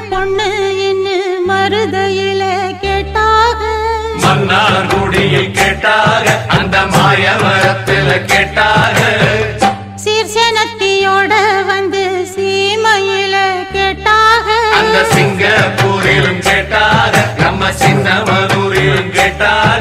பொண்ணு இன்னு மருதையில கேட்டாக மன்னார் குடியில் கேட்டாக அந்த மாய மரத்துல கேட்டாக சீர்சனத்தியோட வந்து சீமையில கேட்டாக அந்த சிங்கப்பூரிலும் கேட்டாக நம்ம சின்ன மதுரிலும் கேட்டாக